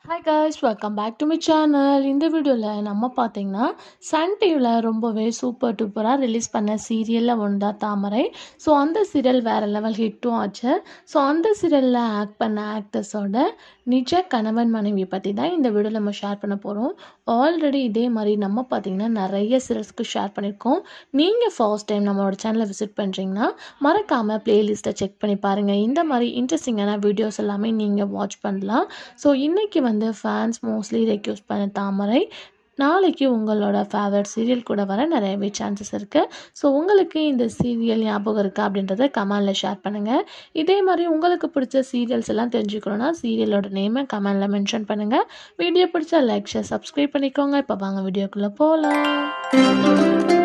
hi guys welcome back to my channel இந்த வீடியோவில் நம்ம பார்த்தீங்கன்னா சன் டிவியில் ரொம்பவே சூப்பர் டூப்பராக ரிலீஸ் பண்ண சீரியலில் ஒன்று தான் தாமரை ஸோ அந்த சீரியல் வேறு லெவல் ஹிட்டும் ஆச்சு ஸோ அந்த சீரியலில் ஆக்ட் பண்ண ஆக்டர்ஸோட நிஜ கணவன் மனைவி பற்றி தான் இந்த வீடியோவில் நம்ம ஷேர் பண்ண போகிறோம் ஆல்ரெடி இதே மாதிரி நம்ம பார்த்தீங்கன்னா நிறைய சீரியல்ஸ்க்கு ஷேர் பண்ணியிருக்கோம் நீங்கள் ஃபர்ஸ்ட் டைம் நம்மளோட சேனலை விசிட் பண்ணுறீங்கன்னா மறக்காமல் பிளேலிஸ்ட்டை செக் பண்ணி பாருங்கள் இந்த மாதிரி இன்ட்ரெஸ்டிங்கான வீடியோஸ் எல்லாமே நீங்கள் வாட்ச் பண்ணலாம் ஸோ இன்றைக்கி வந்து ஃபேன்ஸ் மோஸ்ட்லி ரெக்யூஸ் பண்ண தாமரை நாளைக்கு உங்களோட ஃபேவரட் சீரியல் கூட வர நிறையவே சான்சஸ் இருக்குது ஸோ உங்களுக்கு இந்த சீரியல் ஞாபகம் இருக்கா அப்படின்றத கமெண்டில் ஷேர் பண்ணுங்கள் இதே மாதிரி உங்களுக்கு பிடிச்ச சீரியல்ஸ் எல்லாம் தெரிஞ்சுக்கணுன்னா சீரியலோட நேமை கமெண்டில் மென்ஷன் பண்ணுங்கள் வீடியோ பிடிச்சா லைக் ஷேர் சப்ஸ்கிரைப் பண்ணிக்கோங்க இப்போ வாங்க வீடியோக்குள்ளே போகலாம்